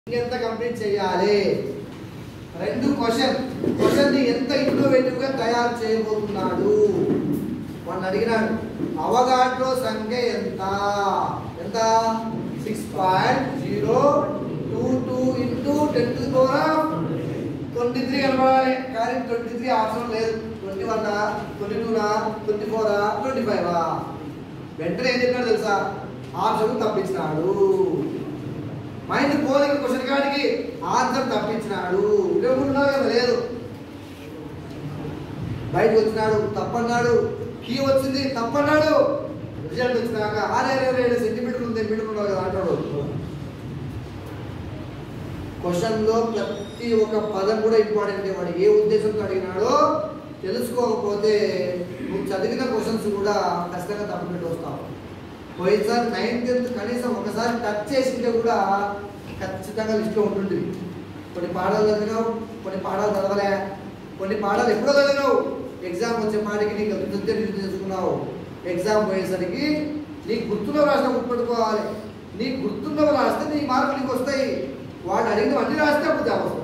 ఎంత కంప్లీట్ చేయాలి రెండు క్వశ్చన్ క్వశ్చన్ ని ఎంత ఇన్నోవేటివ్ గా తయారు చేయబోతున్నాడు వాడిని అడిగినాడు అవగాడ్రో సంఖ్య ఎంత ఎంత six point zero two two into ten to power twenty three కనబడాలి కానీ ట్వంటీ త్రీ ఆప్షన్ లేదు ట్వంటీ వన్ ట్వంటీ టూనా ట్వంటీ ఫోరా ట్వంటీ ఫైవా వెంటనే ఏం చెప్పాడు తెలుసా ఆప్షన్ తప్పించినాడు మైండ్ పోలిక క్వశ్చన్ కాడికి ఆన్సర్ తప్పించినాడు ఇవ్వకుండా కదా లేదు బయటకు వచ్చినాడు తప్పన్నాడు కీ వచ్చింది తప్పన్నాడు రిజల్ట్ వచ్చినాక అరే అరే అరే సెంటీమీటర్ ఉంది మీటర్ ఉన్నావు కదా అంటాడు క్వశ్చన్ లో ప్రతి ఒక్క పదం కూడా ఇంపార్టెంట్ వాడు ఏ ఉద్దేశంతో అడిగినాడో తెలుసుకోకపోతే నువ్వు చదివిన క్వశ్చన్స్ కూడా ఖచ్చితంగా తప్పుపెట్టి వస్తావు పోయినసారి నైన్త్ టెన్త్ కనీసం ఒకసారి టచ్ చేసింటే కూడా ఖచ్చితంగా లిస్ట్లో ఉంటుంది కొన్ని పాఠాలు చదివినావు కొన్ని పాఠాలు చదవలే కొన్ని పాఠాలు ఎప్పుడో చదివినావు ఎగ్జామ్ వచ్చే పాటికి నీకు గుర్తుంటే నీకు తెలుసుకున్నావు ఎగ్జామ్ పోయేసరికి నీకు గుర్తులో రాసిన గుర్తుపెట్టుకోవాలి నీకు గుర్తులో రాస్తే నీ మార్కులు నీకు వస్తాయి వాడు అడిగిన అన్ని రాస్తే అప్పుడు జాబ్ వస్తుంది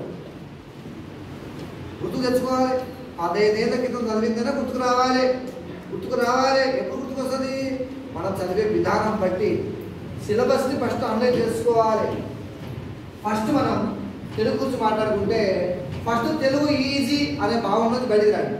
గుర్తు తెచ్చుకోవాలి పదహైదేళ్ల క్రితం చదివిందనే గుర్తుకు రావాలి గుర్తుకు రావాలి ఎప్పుడు గుర్తుకు వస్తుంది మనం చదివే విధానం బట్టి సిలబస్ని ఫస్ట్ అనలైజ్ చేసుకోవాలి ఫస్ట్ మనం తెలుగు గురించి మాట్లాడుకుంటే ఫస్ట్ తెలుగు ఈజీ అనే భావన నుంచి బయటికి రండి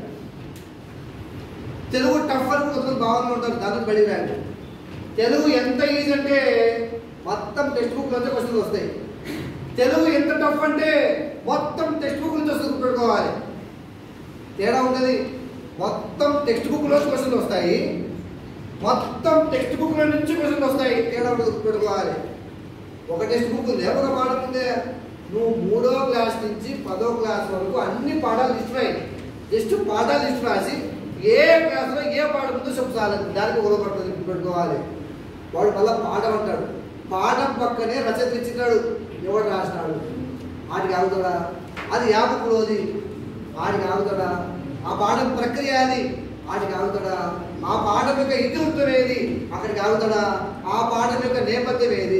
తెలుగు టఫ్ అని కొంతమంది భావనలు ఉంటారు దాని నుంచి బయటికి రండి తెలుగు ఎంత ఈజీ అంటే మొత్తం టెక్స్ట్ బుక్ నుంచి క్వశ్చన్స్ వస్తాయి తెలుగు ఎంత టఫ్ అంటే మొత్తం టెక్స్ట్ బుక్ నుంచి వస్తుంది గుర్తుపెట్టుకోవాలి తేడా ఉంటుంది మొత్తం టెక్స్ట్ బుక్ నుంచి క్వశ్చన్లు వస్తాయి మొత్తం టెక్స్ట్ బుక్ నుంచి క్వశ్చన్లు వస్తాయి తేడా ఉంటుంది గుర్తుపెట్టుకోవాలి ఒక టెక్స్ట్ బుక్ ఉంది ఒక పాఠం ఉంది నువ్వు మూడో క్లాస్ నుంచి పదో క్లాస్ వరకు అన్ని పాఠాలు లిస్ట్ రాయి జస్ట్ పాఠాలు లిస్ట్ రాసి ఏ క్లాస్లో ఏ పాఠం ఉందో చెప్పు చాలు దానికి ఉదపడుతుంది గుర్తుపెట్టుకోవాలి వాడు మళ్ళీ పాఠం అంటాడు పాఠం పక్కనే రచయిత ఇచ్చినాడు ఎవడు రాసినాడు ఆడికి ఆగుతాడా అది యాపకులోది ఆడికి ఆగుతాడా ఆ పాఠం ప్రక్రియ అది ఆడికి ఆగుతాడా ఆ పాఠం యొక్క ఇతివృత్తం ఏది అక్కడికి ఆగుతాడా ఆ పాఠం యొక్క నేపథ్యం ఏది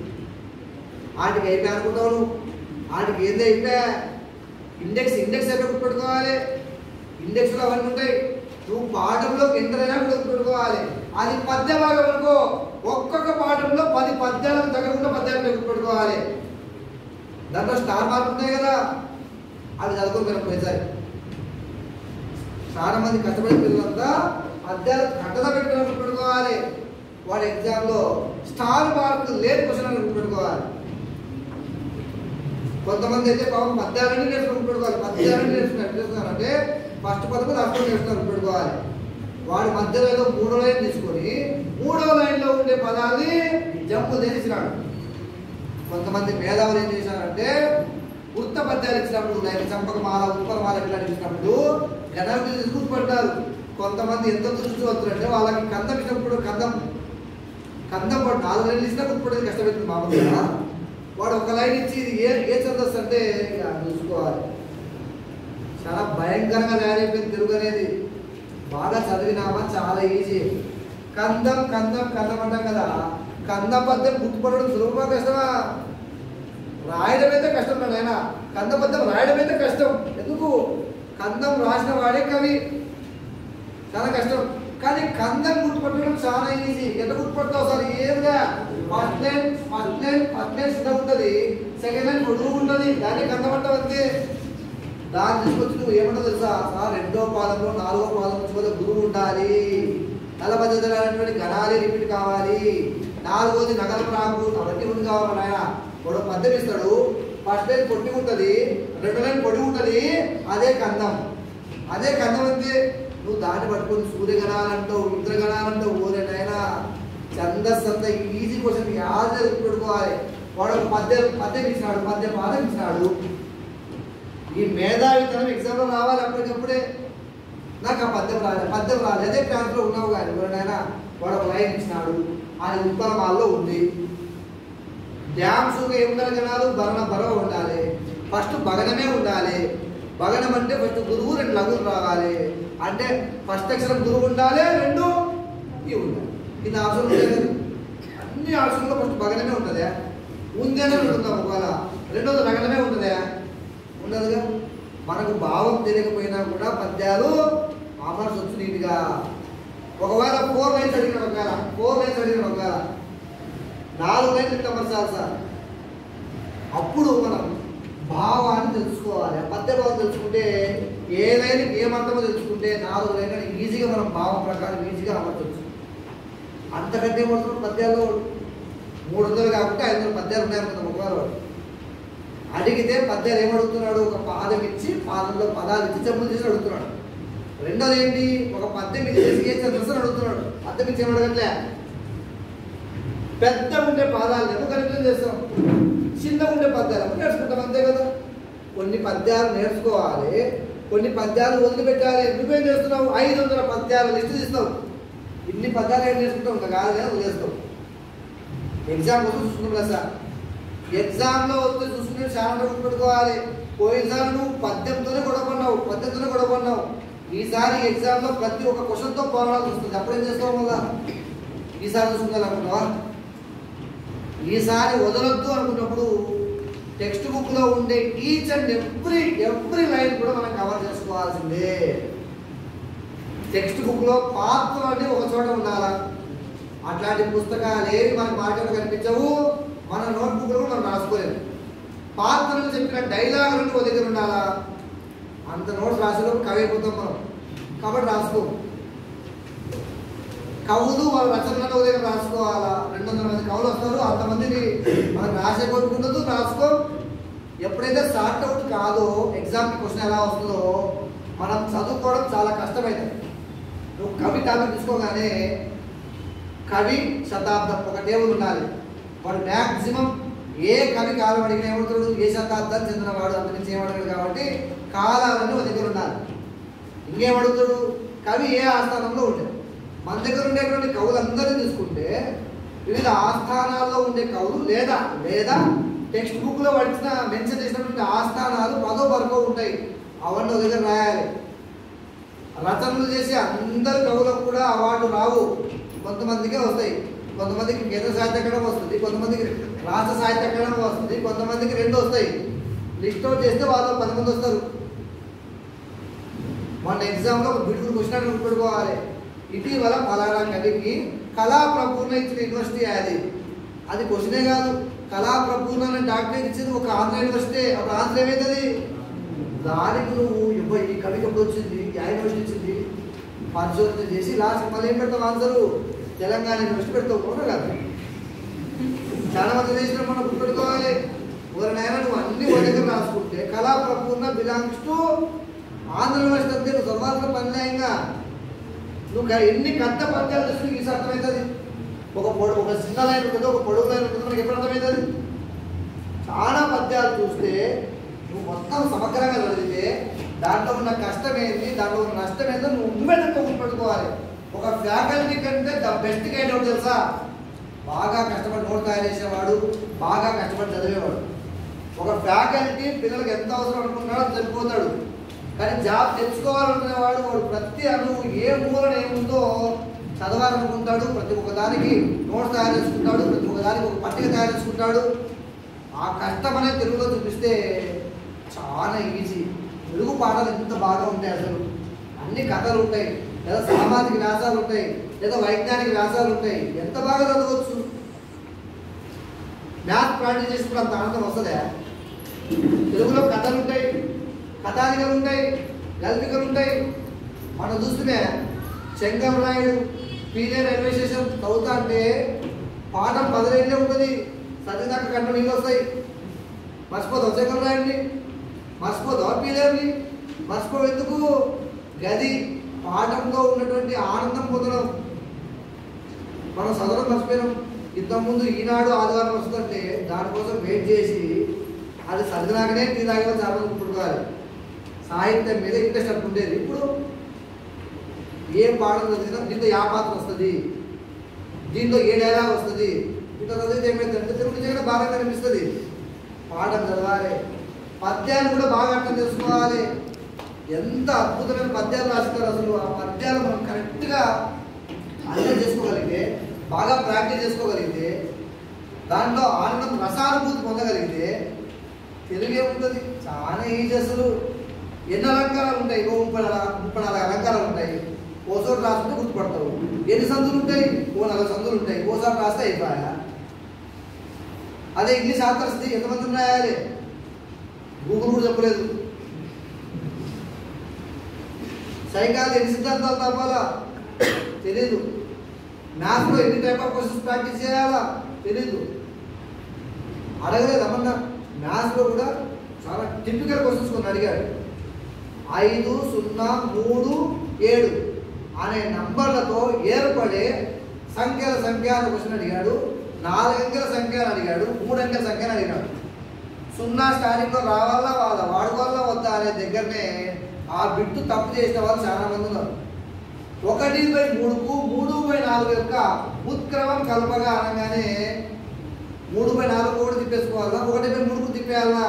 ఆడికి అయిపోయి అనుకుంటావు నువ్వు ఆడికి ఏంది అయిపోయా ఇండెక్స్ ఇండెక్స్ ఎక్కడ గుర్తుపెట్టుకోవాలి ఇండెక్స్లో అవన్నీ ఉంటాయి నువ్వు పాఠంలోకి ఎంటర్ అయినా కూడా గుర్తుపెట్టుకోవాలి అది పద్య భాగం అనుకో ఒక్కొక్క పాఠంలో పది పద్యాలకు తగ్గకుండా పద్యాలు గుర్తుపెట్టుకోవాలి దాంట్లో స్టార్ మార్క్ ఉంటాయి కదా అవి చదువుకోగలం పోయేసారి చాలా మంది కష్టపడే పిల్లలంతా అధ్యాయులు కట్టదా పెట్టుకుని గుర్తుపెట్టుకోవాలి వాడి ఎగ్జామ్లో స్టార్ మార్క్ లేని క్వశ్చన్ అని గుర్తుపెట్టుకోవాలి కొంతమంది అయితే పాపం పద్యాలన్నీ నేర్చుకుని గుర్తుపెట్టుకోవాలి పద్యాలన్నీ నేర్చుకున్నారు నేర్చుకున్నారంటే ఫస్ట్ పదకొండు అర్థం నేర్చుకున్నారు గుర్తుపెట్టుకోవాలి వాడు మధ్యలో ఏదో మూడో లైన్ తీసుకొని మూడో లైన్లో ఉండే పదాన్ని జంపు చేసినాడు కొంతమంది మేధావులు ఏం చేశారంటే వృత్త పద్యాలు ఇచ్చినప్పుడు లైక్ చంపకమాల ఉత్పలమాల ఇట్లాంటి ఇచ్చినప్పుడు గణాలు గుర్తుపడ్డారు కొంతమంది ఎంత దృష్టివంతులు అంటే వాళ్ళకి కందం ఇచ్చినప్పుడు కందం కందం పడు నాలుగు లైన్లు ఇచ్చినా గుర్తుపడేది కష్టపడుతుంది మామూలుగా వాడు ఒక లైన్ ఇచ్చి ఇది ఏ ఏ ఛందస్సు అంటే ఇక చూసుకోవాలి చాలా భయంకరంగా తయారైపోయింది తెలుగు అనేది బాగా చదివినామా చాలా ఈజీ కందం కందం కందం అంటాం కదా కందం పద్యం గుర్తుపడడం సులభమా కష్టమా రాయడం అయితే కష్టం నాయన కంద పద్యం రాయడం అయితే కష్టం ఎందుకు కందం రాసిన వాడే కవి చాలా కష్టం కానీ కందం గుర్తుపట్టడం చాలా ఈజీ ఎంత గుర్తుపడతావు సార్ ఏమిగా first line first line first line చిన్న ఉంటుంది సెకండ్ లైన్ పొడుగు ఉంటుంది దాన్ని కందం అంటావు అంతే దాన్ని తీసుకొచ్చి నువ్వు ఏమంటావు తెలుసా సార్ రెండో పాదంలో నాలుగో పాదం నుంచి కూడా గురువు ఉండాలి నల పద్ధతులు అనేటువంటి గణాలే రిపీట్ కావాలి నాలుగోది నగరం రాకు అవన్నీ ఉంది కావాలి నాయన వాడు పద్యం ఇస్తాడు ఫస్ట్ లైన్ పొట్టి ఉంటుంది రెండు లైన్ పొడి ఉంటుంది అదే కందం అదే కందం అంతే నువ్వు దాన్ని పట్టుకొని సూర్యగణాలంటావు ఇంద్రగణాలంటావు ఊరే నాయన ఛందస్సు అంతా ఈజీ క్వశ్చన్ యాదే పెట్టుకోవాలి వాడు ఒక పద్యం పద్యం ఇచ్చినాడు పద్యం పాదం ఇచ్చినాడు ఈ మేధావితనం ఎగ్జామ్లో రావాలి అప్పటికప్పుడే నాకు ఆ పద్యం రాలేదు పద్యం రాలేదు అదే క్లాస్లో ఉన్నావు కానీ ఎవరైనా వాడు ఒక లైన్ ఇచ్చినాడు ఆయన ఉత్పలమాల్లో ఉంది డ్యామ్స్గా ఏముండాలి జనాలు భరణ బరవ ఉండాలి ఫస్ట్ భగనమే ఉండాలి భగనం అంటే ఫస్ట్ గురువు రెండు లఘువులు రావాలి అంటే ఫస్ట్ అక్షరం గురువు ఉండాలి రెండు ఈ ఉండాలి ఇది ఆప్షన్ ఉంటుంది కదా అన్ని ఆప్షన్లో ఫస్ట్ భగనమే ఉంటుంది ఉంది అని అడుగుతాం ఒకవేళ భావం తెలియకపోయినా కూడా పద్యాలు అమర్స్ వచ్చు నీట్గా ఒకవేళ ఫోర్ లైన్స్ అడిగిన ఒకవేళ ఫోర్ లైన్స్ అడిగిన ఒకవేళ నాలుగు లైన్స్ ఇట్లా అమర్చాలి సార్ అప్పుడు మనం భావాన్ని తెలుసుకోవాలి ఆ పద్య భావం తెలుసుకుంటే ఏ లైన్ ఏమంతమో తెలుసుకుంటే నాలుగు లైన్ ఈజీగా మనం భావం ప్రకారం ఈజీగా అమర్చవచ్చు అంతకంటే మాత్రం పద్యాల్లో మూడు వందలు కాకుండా ఐదు వందల పద్యాలు ఉన్నాయనుకుందాం ఒకవేళ వాడు. అడిగితే పద్యాలు ఏమడుగుతున్నాడు ఒక పాదం ఇచ్చి పాదంలో పదాలు ఇచ్చి చెప్పులు చేసి అడుగుతున్నాడు రెండోది ఏంటి ఒక పద్యం మీద చేసి ఏ చంద్రసని అడుగుతున్నాడు పద్యం ఇచ్చి ఏమడగట్లే పెద్ద ఉండే పాదాలు ఏమో కరెక్ట్ చేస్తాం చిన్న ఉండే పద్యాలు ఏమో నేర్చుకుంటాం అంతే కదా కొన్ని పద్యాలు నేర్చుకోవాలి కొన్ని పద్యాలు వదిలిపెట్టాలి నువ్వేం చేస్తున్నావు ఐదు వందల పద్యాలు లిస్ట్ తీస్తావు ఇన్ని పద్యాలు ఏం నేర్చుకుంటావు ఇంకా కాదు కానీ వదిలేస్తావు ఎగ్జామ్ కోసం చూసుకున్నాం సార్ ఎగ్జామ్లో వస్తే చూసుకుని చాలా రోజులు పెట్టుకోవాలి పోయినసారి నువ్వు పద్యంతోనే గొడవపడినావు పద్యంతోనే గొడవపడినావు ఈసారి ఎగ్జామ్లో ప్రతి ఒక్క క్వశ్చన్తో పోరాడాల్సి వస్తుంది అప్పుడేం చేస్తావు మళ్ళా ఈసారి చూసుకుందామనుకుంటావా ఈసారి వదలొద్దు అనుకున్నప్పుడు టెక్స్ట్ బుక్ లో ఉండే each and every every line కూడా మనం కవర్ చేసుకోవాల్సిందే టెక్స్ట్ బుక్ లో పాత్రలు అన్ని ఒక చోట ఉండాలా అట్లాంటి పుస్తకాలు ఏవి మనకు మార్కెట్లో కనిపించవు మన నోట్బుక్ లో మనం రాసుకోలేము పాత్రలు చెప్పిన డైలాగులు ఒక దగ్గర ఉండాలా అంత నోట్స్ రాసేలోపు కవి అయిపోతాం మనం కాబట్టి రాసుకోము కవులు వాళ్ళ రచనలను ఉదయం రాసుకోవాలా రెండు వందల మంది కవులు వస్తారు అంతమందిని మనం రాసే కొనుక్కుండదు రాసుకో ఎప్పుడైతే సార్ట్ అవుట్ కాదో ఎగ్జామ్కి క్వశ్చన్ ఎలా వస్తుందో మనం చదువుకోవడం చాలా కష్టమైంది నువ్వు కవి టాపిక్ తీసుకోగానే కవి శతాబ్దం ఒక టేబుల్ ఉండాలి వాడు మ్యాక్సిమం ఏ కవి కాలం అడిగిన ఏమవుతాడు ఏ శతాబ్దం చెందినవాడు అంత నుంచి ఏమడగాడు కాబట్టి కాలాలన్నీ ఒక దగ్గర ఉండాలి ఇంకేమడుగుతాడు కవి ఏ ఆస్థానంలో ఉంటాడు మన దగ్గర ఉండేటువంటి కవులందరినీ తీసుకుంటే వివిధ ఆస్థానాల్లో ఉండే కవులు లేదా లేదా టెక్స్ట్ బుక్ లో పడిచిన మెన్షన్ చేసినటువంటి ఆస్థానాలు పదో వరకు ఉంటాయి అవన్నీ ఒక దగ్గర రాయాలి రచనలు చేసి అందరు కవులకు కూడా అవార్డు రావు కొంతమందికే వస్తాయి కొంతమందికి కేంద్ర సాహిత్య అకాడమీ వస్తుంది కొంతమందికి రాష్ట్ర సాహిత్య అకాడమీ వస్తుంది కొంతమందికి రెండు వస్తాయి లిస్ట్ అవుట్ చేస్తే వాళ్ళు పది మంది వస్తారు మన ఎగ్జామ్లో ఒక బ్యూటిఫుల్ క్వశ్చన్ అని గుర్తుపెట్టుకోవాలి ఇటీవల ఫలానా కవికి కళా ప్రపూర్ణ ఇచ్చిన యూనివర్సిటీ అది అది క్వశ్చనే కాదు కళా ప్రపూర్ణ అనే డాక్టరేట్ ఇచ్చింది ఒక ఆంధ్ర యూనివర్సిటీ అప్పుడు ఆంధ్ర ఏమవుతుంది దానికి నువ్వు ఇవ్వ ఈ కవికి ఎప్పుడు వచ్చింది ఆ యూనివర్సిటీ ఇచ్చింది పరిశోధన చేసి లాస్ట్ మళ్ళీ ఏం పెడతావు ఆన్సరు తెలంగాణ యూనివర్సిటీ పెడతావు అవునా కాదు చాలా మంది చేసిన మనం గుర్తుపెట్టుకోవాలి ఎవరినైనా నువ్వు అన్ని ఒక దగ్గర రాసుకుంటే Kala Prapoorna belongs to Andhra university అంతే నువ్వు చదవాల్సిన పని ఇంకా నువ్వు క- ఎన్ని పెద్ద పద్యాలు చూసి నీకు ఈసారి అర్థమవుతుంది ఒక పొడు ఒక చిన్న లైన్ ఉంటుంది ఒక పొడుగు లైన్ ఉంటుంది మనకి ఎప్పుడు అర్థమవుతుంది చాలా పద్యాలు చూస్తే నువ్వు మొత్తం సమగ్రంగా చదివితే దాంట్లో ఉన్న కష్టం ఏంటి దాంట్లో ఉన్న నష్టం ఏంటో నువ్వు నువ్వే తక్కువ పెట్టుకోవాలి ఒక ఫ్యాకల్టీ కంటే ద బెస్ట్ గైడ్ అవుట్ తెలుసా బాగా కష్టపడి నోట్ తయారు చేసేవాడు బాగా కష్టపడి చదివేవాడు ఒక ఫ్యాకల్టీ పిల్లలకు ఎంత అవసరం అనుకుంటున్నాడో అది సరిపోతాడు కానీ జాబ్ తెచ్చుకోవాలనుకునేవాడు వాడు ప్రతి అణువు ఏ మూలన ఏముందో చదవాలనుకుంటాడు ప్రతి ఒక్క దానికి నోట్స్ తయారు చేసుకుంటాడు ప్రతి ఒక్క దానికి ఒక పట్టిక తయారు చేసుకుంటాడు ఆ కష్టం అనేది తెలుగులో చూపిస్తే చాలా ఈజీ తెలుగు పాటలు ఎంత బాగా ఉంటాయి అసలు అన్ని కథలు ఉంటాయి లేదా సామాజిక వ్యాసాలు ఉంటాయి లేదా వైజ్ఞానిక వ్యాసాలు ఉంటాయి ఎంత బాగా చదవచ్చు మ్యాథ్ ప్రాక్టీస్ చేసుకుంటే అంత ఆనందం వస్తుందా తెలుగులో కథలు ఉంటాయి కథానికలు ఉంటాయి గల్పికలు ఉంటాయి మనం చూస్తూనే చెంగం రాయుడు పీనే రైల్వే స్టేషన్ చదువుతా అంటే పాఠం పదిహేనులే ఉంటుంది చదివినాక కంట నీళ్ళు వస్తాయి మర్చిపోతావు చెంగం రాయుడిని మర్చిపోతావు పీలేరుని మర్చిపో ఎందుకు గది పాఠంలో ఉన్నటువంటి ఆనందం పొందడం మనం చదవడం మర్చిపోయినాం ఇంతకుముందు ఈనాడు ఆదివారం వస్తుందంటే దానికోసం వెయిట్ చేసి అది చదివినాకనే టీ తాగిన చాలా మంది పుట్టుకోవాలి సాహిత్యం మీద ఇంట్రెస్ట్ అట్లా ఉండేది ఇప్పుడు ఏ పాటలు చదివినా దీంతో యా పాత్ర వస్తుంది దీంతో ఏ డైలాగ్ వస్తుంది ఇంత చదివితే ఏమైందంటే తెలుగు చేయడం బాగా కనిపిస్తుంది పాఠం చదవాలి పద్యాలు కూడా బాగా అర్థం చేసుకోవాలి ఎంత అద్భుతమైన పద్యాలు రాస్తారు అసలు ఆ పద్యాలు మనం కరెక్ట్గా అర్థం చేసుకోగలిగితే బాగా ప్రాక్టీస్ చేసుకోగలిగితే దాంట్లో ఆనందం రసానుభూతి పొందగలిగితే తెలుగు ఏముంటుంది చాలా ఈజీ అసలు ఎన్ని అలంకారాలు ఉంటాయి ఓ ముప్పై నాలుగు ముప్పై నాలుగు అలంకారాలు ఉంటాయి ఓసారి రాస్తుంటే గుర్తుపడతావు ఎన్ని సందులు ఉంటాయి ఓ నలభై సందులు ఉంటాయి ఓసారి రాస్తే అయిపోయా అదే ఇంగ్లీష్ ఆథర్స్ది ఎంతమంది రాయాలి గూగుల్ కూడా చెప్పలేదు సైకాలజీ ఎన్ని సిద్ధాంతాలు తప్పాలా తెలీదు మ్యాథ్స్లో ఎన్ని టైప్ ఆఫ్ క్వశ్చన్స్ ప్రాక్టీస్ చేయాలా తెలీదు అడగలేదు అమ్మన్నా మ్యాథ్స్లో కూడా చాలా టిపికల్ క్వశ్చన్స్ కొన్ని అడిగాడు ఐదు సున్నా మూడు ఏడు అనే నంబర్లతో ఏర్పడే సంఖ్యల సంఖ్య అని క్వశ్చన్ అడిగాడు నాలుగు అంకెల సంఖ్య అని అడిగాడు మూడు అంకెల సంఖ్య అని అడిగాడు సున్నా స్టార్టింగ్లో రావాలా వాళ్ళ వాడుకోవాలా వద్దా అనే దగ్గరనే ఆ బిట్టు తప్పు చేసిన వాళ్ళు చాలా మంది ఉన్నారు ఒకటి బై మూడుకు మూడు బై నాలుగు యొక్క ఉత్క్రమం కలపగా అనగానే మూడు బై నాలుగు కూడా తిప్పేసుకోవాలా ఒకటి బై మూడుకు తిప్పేయాలా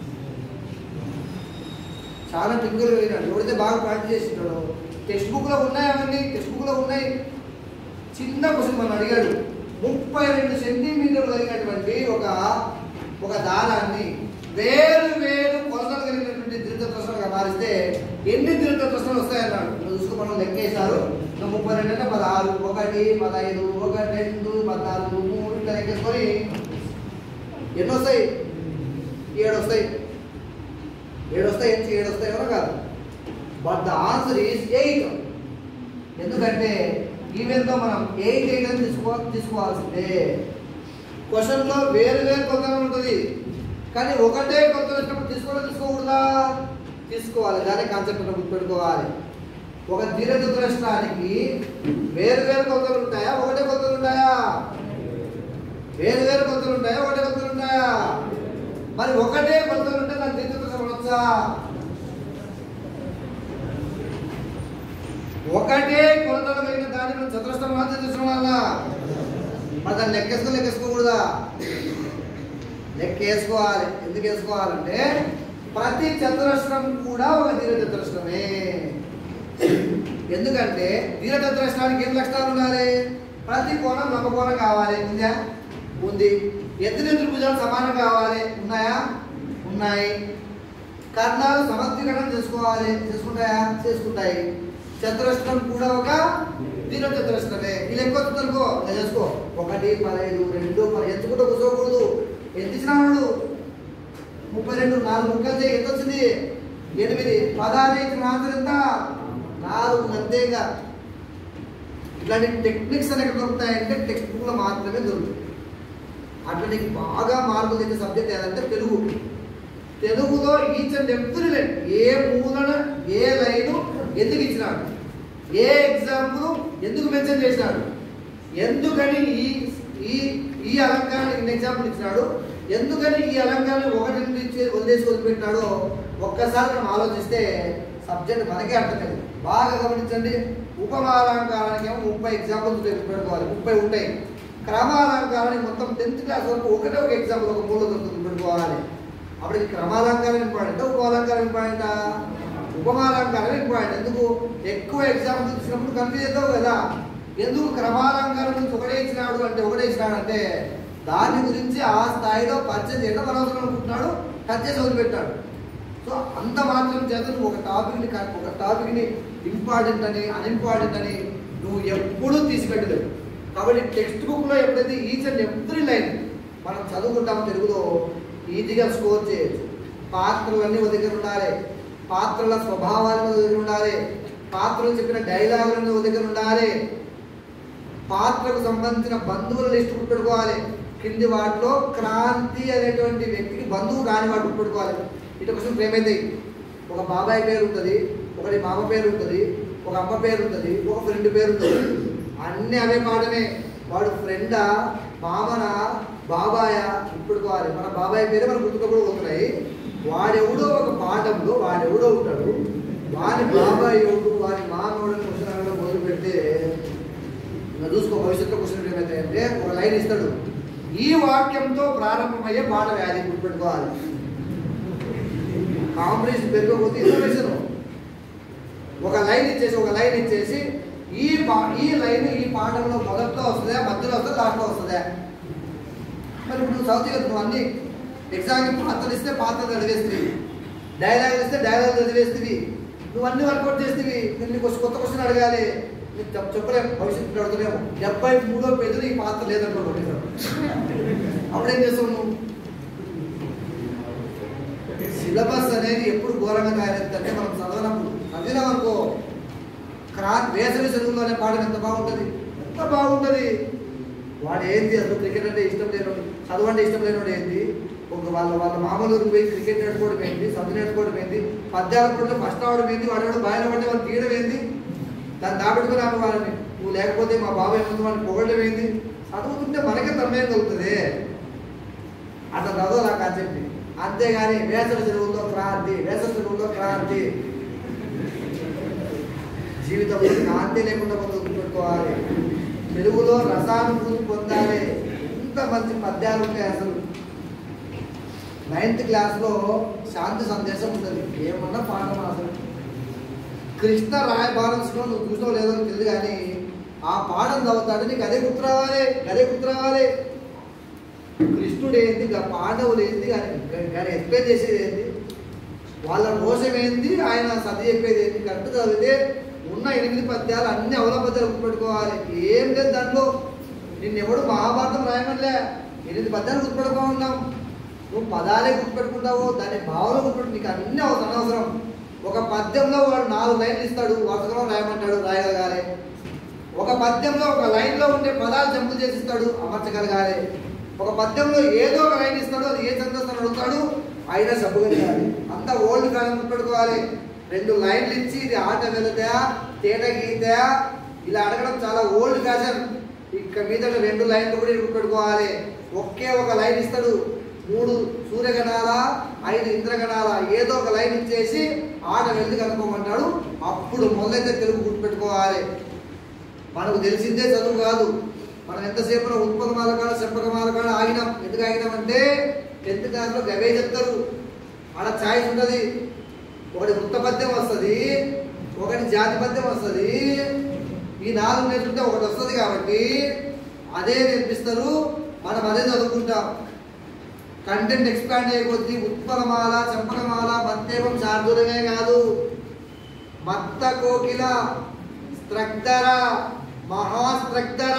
చాలా టిపికల్ వెళ్ళినాడు ఎవరైతే బాగా ప్రాక్టీస్ చేసింటాడో టెక్స్ట్ బుక్లో ఉన్నాయి అవన్నీ టెక్స్ట్ బుక్లో ఉన్నాయి చిన్న క్వశ్చన్ మనం అడిగాడు ముప్పై రెండు సెంటీమీటర్లు కలిగినటువంటి ఒక ఒక దారాన్ని వేరు వేరు కొలతలు కలిగినటువంటి దీర్ఘ ప్రశ్నలుగా మారిస్తే ఎన్ని దీర్ఘ ప్రశ్నలు వస్తాయన్నాడు నువ్వు చూసుకో మనం లెక్కేశారు ఇంకా ముప్పై రెండు అంటే పదహారు ఒకటి పదహైదు ఒకటి రెండు పద్నాలుగు మూడు ఇట్లా లెక్కేసుకొని ఎన్ని వస్తాయి ఏడు వస్తాయి ఏడు వస్తాయి నుంచి ఏడు వస్తాయి ఎవరో కాదు but the answer is eight ఎందుకంటే ఈవెన్తో మనం ఎయిట్ ఎయిట్ అని తీసుకో తీసుకోవాల్సిందే క్వశ్చన్లో వేరు వేరు కొలతలు ఉంటుంది కానీ ఒకటే కొలత వచ్చినప్పుడు తీసుకోవడం తీసుకోకూడదా తీసుకోవాలి దాని కాన్సెప్ట్ గుర్తుపెట్టుకోవాలి ఒక దీర్ఘచతురస్రానికి వేరు వేరు కొలతలు ఉంటాయా ఒకటే కొలతలు ఉంటాయా వేరు వేరు కొలతలు ఉంటాయా ఒకటే కొలతలు ఉంటాయా మరి ఒకటే కొలతలు ఉంటే దాని దీర్ఘచతురస్రం అనొచ్చా ఒకటే కొలతలు కలిగిన దాన్ని మనం చతురస్రం మాత్రం చతురస్రం వల్ల మరి దాన్ని లెక్కేసుకో లెక్కేసుకోకూడదా లెక్కేసుకోవాలి ఎందుకు వేసుకోవాలంటే ప్రతి చతురస్రం కూడా ఒక దీర్ఘ చతురస్రమే ఎందుకంటే దీర్ఘ చతురస్రానికి ఏం లక్షణాలు ఉండాలి ప్రతి కోణం లంబకోణం కావాలి ఉందా ఉంది ఎదురు ఎదురు భుజాలు సమానం కావాలి ఉన్నాయా ఉన్నాయి కర్ణాలు సమర్థీకరణం చేసుకోవాలి చేసుకుంటాయా చేసుకుంటాయి చతురస్రం కూడా ఒక దీని చతురస్రమే ఇలా ఎక్కువ చతురకో ఇలా చేసుకో ఒకటి పదహైదు రెండు పది ఎత్తుకుంటూ కూర్చోకూడదు ఎంత ఇచ్చినాడు ముప్పై రెండు నాలుగు ముక్కలు చేయి ఎంత వచ్చింది ఎనిమిది పదహారు ఇచ్చిన ఆన్సర్ ఎంత నాలుగు అంతేగా ఇట్లాంటి టెక్నిక్స్ అనేవి దొరుకుతాయంటే టెక్స్ట్ బుక్లో మాత్రమే దొరుకుతాయి అట్లా నీకు బాగా మార్కులు తెచ్చే సబ్జెక్ట్ ఏదంటే తెలుగు తెలుగులో ఈచ్ అండ్ ఎవ్రీ లైన్ ఏ మూలన ఏ లైను ఎందుకు ఇచ్చినాడు ఏ ఎగ్జాంపుల్ ఎందుకు మెన్షన్ చేసినాడు ఎందుకని ఈ ఈ ఈ అలంకారానికి ఇన్ని ఎగ్జాంపుల్ ఇచ్చినాడు ఎందుకని ఈ అలంకారాన్ని ఒకటి నుండి ఇచ్చి వదిలేసి వదిలిపెట్టినాడో ఒక్కసారి మనం ఆలోచిస్తే సబ్జెక్ట్ మనకే అర్థమైంది బాగా గమనించండి ఉపమాలంకారానికి ఏమో ముప్పై ఎగ్జాంపుల్స్ పెట్టుకోవాలి ముప్పై ఉంటాయి క్రమాలంకారానికి మొత్తం టెన్త్ క్లాస్ వరకు ఒకటే ఒక ఎగ్జాంపుల్ ఒక మూల దొరుకుతుంది పెట్టుకోవాలి అప్పుడు ఇది క్రమాలంకారం ఇంపార్టెంట్ ఉపమాలంకారం ఇంపార్టెంటా ఉపమాలంకారం ఇంపార్టెంట్ ఎందుకు ఎక్కువ ఎగ్జాంపుల్స్ ఇచ్చినప్పుడు కన్ఫ్యూజ్ అవుతావు కదా ఎందుకు క్రమాలంకారం నుంచి ఒకటే ఇచ్చినాడు అంటే ఒకటే ఇచ్చినాడు అంటే దాని గురించి ఆ స్థాయిలో పరిచయం చేయడం అనవసరం అనుకుంటున్నాడు టచ్ చేసి వదిలిపెట్టాడు సో అంత మాత్రం చేత నువ్వు ఒక టాపిక్ని కా- ఒక టాపిక్ని ఇంపార్టెంట్ అని అన్ఇంపార్టెంట్ అని నువ్వు ఎప్పుడూ తీసిపెట్టలేవు కాబట్టి టెక్స్ట్ బుక్లో ఎప్పుడైతే ఈచ్ అండ్ ఎవ్రీ లైన్ మనం చదువుకుంటామో తెలుగులో ఈజీగా స్కోర్ చేయొచ్చు పాత్రలన్నీ ఒక దగ్గర ఉండాలి పాత్రల స్వభావాలను ఒక దగ్గర ఉండాలి పాత్రలు చెప్పిన డైలాగులను ఒక దగ్గర ఉండాలి పాత్రకు సంబంధించిన బంధువుల లిస్ట్ గుర్తుపెట్టుకోవాలి కింది వాటిలో క్రాంతి అనేటువంటి వ్యక్తికి బంధువు కాని వాడు గుర్తుపెట్టుకోవాలి ఇటు క్వశ్చన్ ఏమైతాయి ఒక బాబాయ్ పేరు ఉంటుంది ఒకటి మామ పేరు ఉంటుంది ఒక అమ్మ పేరు ఉంటుంది ఒక ఫ్రెండ్ పేరు ఉంటుంది అన్నీ అవే పాటనే వాడు ఫ్రెండా మామన బాబాయ గుర్తుపెట్టుకోవాలి మన బాబాయ్ పేరే మన గుర్తుకోకుండా పోతున్నాయి వాడెవడో ఒక పాఠంలో వాడెవడో ఉంటాడు వాని బాబాయ్ ఎవడు వాని మామూడు క్వశ్చన్ అనడం మొదలు పెడితే ఇంకా చూసుకో భవిష్యత్తులో క్వశ్చన్ ఏమైతాయంటే ఒక లైన్ ఇస్తాడు ఈ వాక్యంతో ప్రారంభమయ్యే పాట వ్యాధి గుర్తుపెట్టుకోవాలి కాంపిటీషన్ పెరిగిపోతే ఇన్ఫర్మేషన్ ఒక లైన్ ఇచ్చేసి ఒక లైన్ ఇచ్చేసి ఈ పా ఈ లైన్ ఈ పాఠంలో మొదట్లో వస్తుందా మధ్యలో వస్తుందా లాస్ట్లో వస్తుందా మరి ఇప్పుడు నువ్వు చదువుతాయి కదా నువ్వు అన్ని ఎగ్జామ్ పాత్రలు ఇస్తే పాత్రలు అడిగేస్తుంది డైలాగ్ ఇస్తే డైలాగ్ చదివేస్తుంది నువ్వు అన్ని వర్కౌట్ చేస్తేవి నేను నీకు కొత్త క్వశ్చన్ అడగాలి నీకు చెప్ చెప్పలేము భవిష్యత్తు అడుగుతున్నాము డెబ్బై మూడో పేజీలో ఈ పాత్ర లేదనుకోండి అప్పుడేం చేస్తావు నువ్వు సిలబస్ అనేది ఎప్పుడు ఘోరంగా తయారైందంటే మనం చదవనప్పుడు చదివినాం అనుకో క్రా వేసవి సెలవులు అనే పాఠం ఎంత బాగుంటుంది ఎంత బాగుంటుంది వాడు ఏంది అసలు క్రికెట్ అంటే ఇష్టం లేనోడు చదువు అంటే ఇష్టం లేనోడు ఏంది ఒక వాళ్ళ వాళ్ళ మామూలు ఊరికి పోయి క్రికెట్ నేర్చుకోవడం ఏంటి చదువు నేర్చుకోవడం ఏంటి పద్యాలు కూడా ఫస్ట్ అవడం ఏంది వాడు ఎవడో బాయిలో పడితే వాళ్ళు తీయడం ఏంది దాన్ని దాపెట్టుకుని ఆమె వాళ్ళని నువ్వు లేకపోతే మా బాబాయ్ ముందు వాడిని పొగడం ఏంది చదువుతుంటే మనకే తమ్మేం కలుగుతుంది అట్లా చదవాలి ఆ కాన్సెప్ట్ అంతేగాని వేసవి సెలవుల్లో క్రాంతి వేసవి సెలవుల్లో క్రాంతి జీవితంలో కాంతి లేకుండా ముందుకు పెట్టుకోవాలి తెలుగులో రసానుభూతి పొందాలి ఇంత మంచి పద్యాలు ఉంటాయి అసలు నైన్త్ క్లాస్లో శాంతి సందేశం ఉంటుంది ఏమన్నా పాఠం అసలు కృష్ణ రాయబారంలో నువ్వు చూసావు లేదో నాకు తెలియదు కానీ ఆ పాఠం చదువుతాడు నీకు అదే గుర్తు రావాలి అదే గుర్తు రావాలి కృష్ణుడు ఏంది గా పాండవులు ఏంది కానీ కానీ ఎక్స్ప్లెయిన్ చేసేది ఏంది వాళ్ళ రోషం ఏంది ఆయన సతి చెప్పేది ఏంది కరెక్ట్ చదివితే ఉన్న ఎనిమిది పద్యాలు అన్ని అవల పద్యాలు గుర్తుపెట్టుకోవాలి ఏం లేదు దాంట్లో నిన్నెవడు మహాభారతం రాయమనిలే ఎనిమిది పద్యాలు గుర్తుపెట్టుకోమన్నాం నువ్వు పదాలే గుర్తుపెట్టుకుంటావు దాని భావన గుర్తుపెట్టు నీకు అన్ని అవసరం అనవసరం ఒక పద్యంలో వాడు నాలుగు లైన్లు ఇస్తాడు వరుసగా రాయమంటాడు రాయగలగాలి ఒక పద్యంలో ఒక లైన్లో ఉండే పదాలు జంపు చేసి ఇస్తాడు అమర్చగలగాలి ఒక పద్యంలో ఏదో ఒక లైన్ ఇస్తాడు అది ఏ ఛందస్సు అని అడుగుతాడు అయినా చెప్పగలగాలి అంత ఓల్డ్ కాలం గుర్తుపెట్టుకోవాలి రెండు లైన్లు ఇచ్చి ఇది ఆట వెళతా తేట గీత ఇలా అడగడం చాలా ఓల్డ్ ఫ్యాషన్ ఇక మీద రెండు లైన్లు కూడా గుర్తుపెట్టుకోవాలి ఒకే ఒక లైన్ ఇస్తాడు మూడు సూర్యగణాల ఐదు ఇంద్రగణాల ఏదో ఒక లైన్ ఇచ్చేసి ఆట వెళ్ళి కనుక్కోమంటాడు అప్పుడు మొదలైతే తెలుగు గుర్తుపెట్టుకోవాలి మనకు తెలిసిందే చదువు కాదు మనం ఎంతసేపు ఉత్పన్నమాల కాడ చెప్పకమాల కాడ ఆగినాం ఎందుకు ఆగినామంటే టెన్త్ క్లాస్లో గవే చెప్తారు ఆడ ఛాయిస్ ఉంటుంది ఒకటి వృత్త పద్యం వస్తుంది ఒకటి జాతి పద్యం వస్తుంది ఈ నాలుగు నేర్చుకుంటే ఒకటి వస్తుంది కాబట్టి అదే నేర్పిస్తారు మనం అదే చదువుకుంటాం కంటెంట్ ఎక్స్పాండ్ అయిపోద్ది ఉత్పలమాల చంపకమాల మత్తేపం శార్దూలమే కాదు మత్త కోకిల స్త్రగ్ధర మహాస్త్రగ్ధర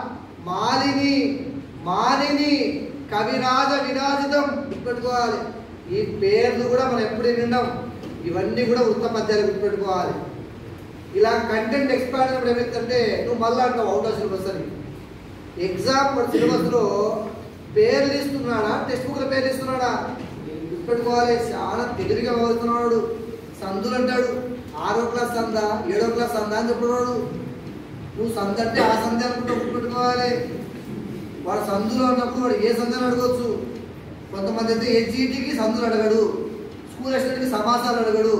మాలిని మాలిని కవిరాజ విరాజితం గుర్తుపెట్టుకోవాలి ఈ పేర్లు కూడా మనం ఎప్పుడు విన్నాం ఇవన్నీ కూడా వృత్త పద్యాలు గుర్తుపెట్టుకోవాలి ఇలా కంటెంట్ ఎక్స్పాండ్ అయినప్పుడు ఏమైందంటే నువ్వు మళ్ళీ అంటావు అవుట్ ఆఫ్ సిలబస్ అని ఎగ్జామ్ సిలబస్లో పేర్లు ఇస్తున్నాడా టెక్స్ట్ బుక్ల పేర్లు ఇస్తున్నాడా గుర్తుపెట్టుకోవాలి చాలా తెలివిగా వ్యవహరిస్తున్నాడు సందులు అంటాడు ఆరో క్లాస్ సందా ఏడో క్లాస్ సందా అని చెప్పినాడు నువ్వు సంద అంటే ఆ సంద అనుకుంటా గుర్తుపెట్టుకోవాలి వాడు సందులో ఉన్నప్పుడు వాడు ఏ సందని అడగవచ్చు కొంతమంది అయితే హెచ్ఈటీకి సందులు అడగడు స్కూల్ అసిస్టెంట్కి సమాసాలు అడగడు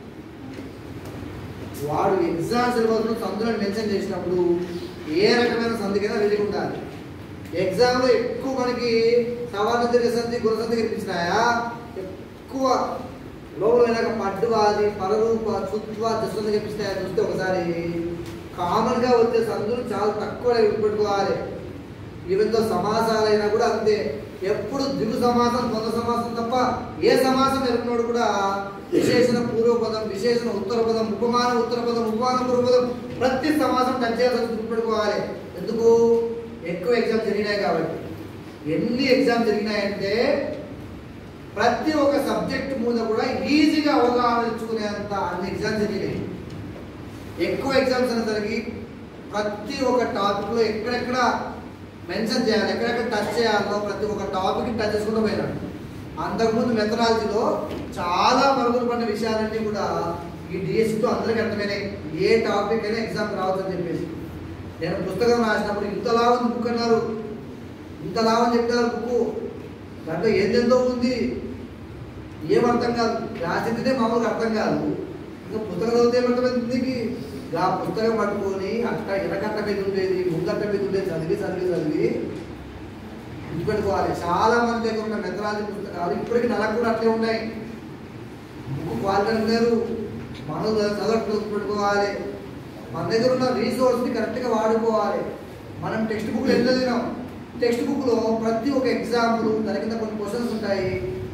వాడు ఎగ్జామ్ సిలబస్లో సందులను మెన్షన్ చేసినప్పుడు ఏ రకమైన సంధికైనా వెళ్ళి ఉండాలి ఎగ్జామ్లో ఎక్కువ మనకి సవాళ్ళు తిరిగే సంధి గుణ సంధి కనిపించినాయా ఎక్కువ లోపల వెళ్ళాక పట్టువాది పరరూప చుత్వ దుస్తుంది కనిపిస్తాయా చూస్తే ఒకసారి కామన్గా వచ్చే సందులు చాలా తక్కువ పెట్టుకోవాలి ఈవెన్తో సమాసాలైనా కూడా అంతే ఎప్పుడు దిగు సమాసం పొంద సమాసం తప్ప ఏ సమాసం ఎరుకున్నాడు కూడా విశేషణ పూర్వపదం విశేషణ ఉత్తర పదం ఉపమాన ఉత్తర పదం ఉపమాన పూర్వపదం ప్రతి సమాసం టచ్ చేయాల్సి గుర్తుపెట్టుకోవాలి ఎందుకు ఎక్కువ ఎగ్జామ్ జరిగినాయి కాబట్టి ఎన్ని ఎగ్జామ్ జరిగినాయంటే ప్రతి ఒక్క సబ్జెక్ట్ మీద కూడా ఈజీగా అవగాహన తెచ్చుకునేంత అన్ని ఎగ్జామ్స్ జరిగినాయి ఎక్కువ ఎగ్జామ్స్ అనేసరికి ప్రతి ఒక్క టాపిక్లో ఎక్కడెక్కడ మెన్షన్ చేయాలి ఎక్కడెక్కడ టచ్ చేయాలో ప్రతి ఒక్క టాపిక్ టచ్ చేసుకుంటూ పోయినాడు అంతకుముందు మెథడాలజీలో చాలా మరుగులు పడిన విషయాలన్నీ కూడా ఈ డిఎస్సితో అందరికీ అర్థమైనాయి ఏ టాపిక్ అయినా ఎగ్జామ్ రావచ్చు అని చెప్పేసి నేను పుస్తకం రాసినప్పుడు ఇంతలా ఉంది బుక్ అన్నారు ఇంతలా అని చెప్పారు బుక్ దాంట్లో ఏందెంతో ఉంది ఏం అర్థం కాదు రాసిందే మామూలుగా అర్థం కాదు ఇంకా పుస్తకం చదివితే ఏమర్థమైంది నీకు ఆ పుస్తకం పట్టుకొని అట్ట ఎనకట్ట మీద ఉండేది ముందట్ట మీద ఉండేది చదివి చదివి చదివి గుర్తుపెట్టుకోవాలి చాలా మంది దగ్గర ఉన్న మెథడాలజీ పుస్తకాలు ఇప్పటికీ నెలకు కూడా అట్లే ఉన్నాయి బుక్ క్వాలిటీ లేరు మనం చదవట్టు గుర్తుపెట్టుకోవాలి మన దగ్గర ఉన్న రీసోర్స్ని కరెక్ట్గా వాడుకోవాలి మనం టెక్స్ట్ బుక్లు ఎంత చదివినాం టెక్స్ట్ బుక్లో ప్రతి ఒక్క ఎగ్జాంపుల్ దాని కింద కొన్ని క్వశ్చన్స్ ఉంటాయి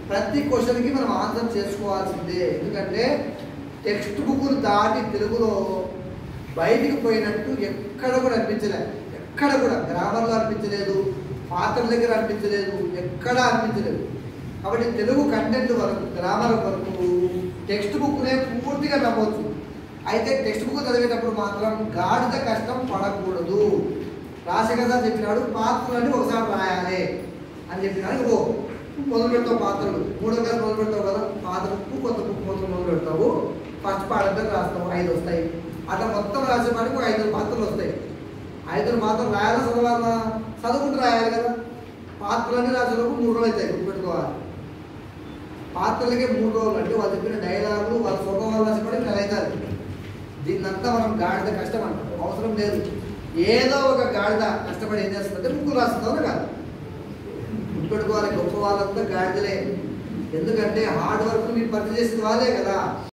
ప్రతి క్వశ్చన్కి మనం ఆన్సర్ చేసుకోవాల్సిందే ఎందుకంటే టెక్స్ట్ బుక్లు దాటి తెలుగులో బయటికి పోయినట్టు ఎక్కడ కూడా అనిపించలేదు ఎక్కడ కూడా గ్రామర్లో అనిపించలేదు పాత్రల దగ్గర అనిపించలేదు ఎక్కడా అనిపించలేదు కాబట్టి తెలుగు కంటెంట్ వరకు గ్రామర్ వరకు టెక్స్ట్ బుక్నే పూర్తిగా నమ్మవచ్చు అయితే టెక్స్ట్ బుక్ చదివేటప్పుడు మాత్రం గాడిద కష్టం పడకూడదు రాజశేఖర్ సార్ చెప్పినాడు పాత్రలన్నీ ఒకసారి రాయాలి అని చెప్పినాడు ఇగో మొదలు పెడతావు పాత్రలు మూడో క్లాస్ మొదలు పెడతావు కదా పాత్ర బుక్ కొత్త బుక్ మొదలు మొదలు పెడతావు ఫస్ట్ పాఠంతో రాస్తావు ఐదు వస్తాయి అట్లా మొత్తం రాసే పాటికి ఒక ఐదు పాత్రలు వస్తాయి ఐదు మాత్రం రాయాలా చదవాలా చదువుకుంటూ రాయాలి కదా పాత్రలన్నీ రాసేలోపు మూడు రోజులు అవుతాయి గుర్తుపెట్టుకోవాలి పాత్రలకే మూడు రోజులు అంటే వాళ్ళు చెప్పిన డైలాగులు వాళ్ళ స్వభావాలు రాసేపడి నెల అవుతారు దీన్నంతా మనం గాడిద కష్టం అంటాం అవసరం లేదు ఏదో ఒక గాడిద కష్టపడి ఏం చేస్తుందంటే ముగ్గురు రాస్తుందో కాదు గుర్తుపెట్టుకోవాలి గొప్ప వాళ్ళంతా గాడిదలే ఎందుకంటే హార్డ్ వర్క్ మీరు పని చేసిన వాళ్ళే కదా